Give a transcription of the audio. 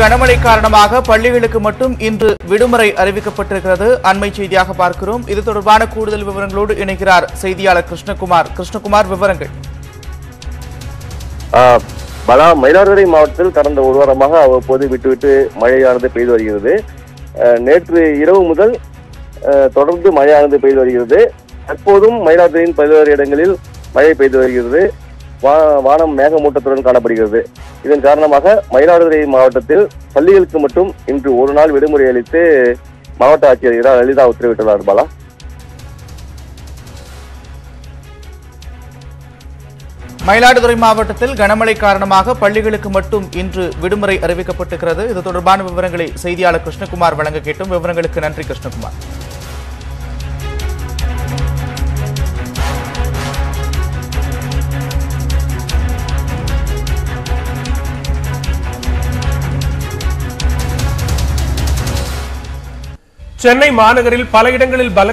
கனமழை காரணமாக பள்ளிகளுக்கு மட்டும் இன்று விடுமுறை அறிவிக்கப்பட்டிருக்கிறது அண்மை செய்தியாக பார்க்கிறோம் இது தொடர்பான கூடுதல் விவரங்களோடு இணைகிறார் செய்தியாளர் கிருஷ்ணகுமார் கிருஷ்ணகுமார் விவரங்கள் ஆ, பலா மயிலாடுதுறை மாவட்டத்தில் கடந்த ஒரு வாரமாக அவ்வப்போது விட்டுவிட்டு மழையானது பெய்து வருகிறது ஆ, நேற்று இரவு முதல் ஆ, தொடர்ந்து மழையானது பெய்து வருகிறது தற்போதும் மயிலாடுதுறையின் பல்வேறு இடங்களில் மழை பெய்து வருகிறது வா- வானம் மேகமூட்டத்துடன் காணப்படுகிறது இதன் காரணமாக மயிலாடுதுறை மாவட்டத்தில் பள்ளிகளுக்கு மட்டும் இன்று ஒரு நாள் விடுமுறை அளித்து மாவட்ட ஆட்சியர் இரா லலிதா உத்தரவிட்டுள்ளார் பாலா மயிலாடுதுறை மாவட்டத்தில் கனமழை காரணமாக பள்ளிகளுக்கு மட்டும் இன்று விடுமுறை அறிவிக்கப்பட்டிருக்கிறது இது தொடர்பான விவரங்களை செய்தியாளர் கிருஷ்ணகுமார் வழங்க கேட்டும் விவரங்களுக்கு நன்றி கிருஷ்ணகுமார் சென்னை மாநகரில் பல இடங்களில் பல